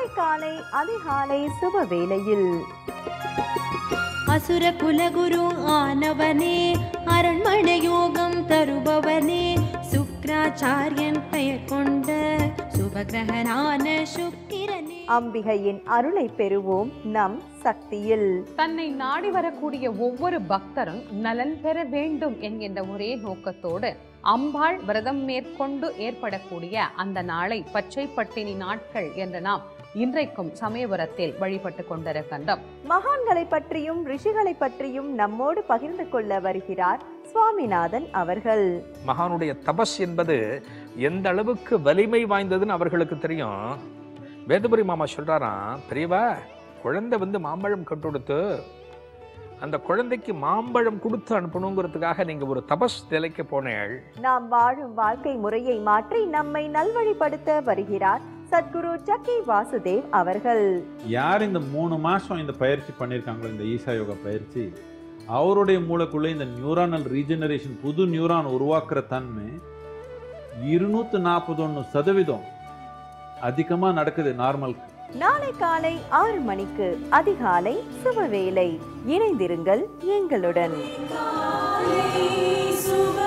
காலை அதிகாலை சுப வேளையில் அசுர குலகுரு ஆனவனே அரண்மனை யோகம் தருபவனே சுக்ராச்சாரியன் பெயர் கொண்ட சுபகிரகனான சுக்கிரனே அம்பிகையின் அருளை பெறுவோம் நம் சக்தியில் தன்னை நாடி வரக்கூடிய ஒவ்வொரு பக்தரும் நலன் பெற வேண்டும் என்கின்ற ஒரே நோக்கத்தோடு அம்பாள் விரதம் மேற்கொண்டு ஏற்படக்கூடிய அந்த நாளை பச்சை பட்டினி நாட்கள் என்று நாம் இன்றைக்கும் சமயபுரத்தில் வழிபட்டு கொண்டிருக்கின்றோம் மகான்களை பற்றியும் ரிஷிகளை பற்றியும் நம்மோடு பகிர்ந்து கொள்ள வருகிறார் சுவாமிநாதன் அவர்கள் மகானுடைய தபஸ் என்பது எந்த அளவுக்கு வலிமை வாய்ந்ததுன்னு அவர்களுக்கு தெரியும் வேதபுரி மாமா சொல்றாராம் பெரியவா குழந்தை வந்து மாம்பழம் கட்டு கொடுத்து அந்த குழந்தைக்கு மாம்பழம் கொடுத்து அனுப்பணுங்கிறதுக்காக நீங்க ஒரு தபஸ் நிலைக்கு போனேள் நாம் வாழும் வாழ்க்கை முறையை மாற்றி நம்மை நல்வழிப்படுத்த வருகிறார் சத்குரு ஜக்கி வாசுதேவ் அவர்கள் யார் இந்த மூணு மாதம் இந்த பயிற்சி பண்ணியிருக்காங்களோ இந்த ஈசா யோகா பயிற்சி அவருடைய மூளைக்குள்ளே இந்த நியூரானல் ரீஜெனரேஷன் புது நியூரான் உருவாக்குற தன்மை இருநூற்று நாற்பத்தொன்று சதவீதம் அதிகமாக நடக்குது நார்மலுக்கு நாளை காலை ஆறு மணிக்கு அதிகாலை சுபவேளை இணைந்திருங்கள் எங்களுடன் சுப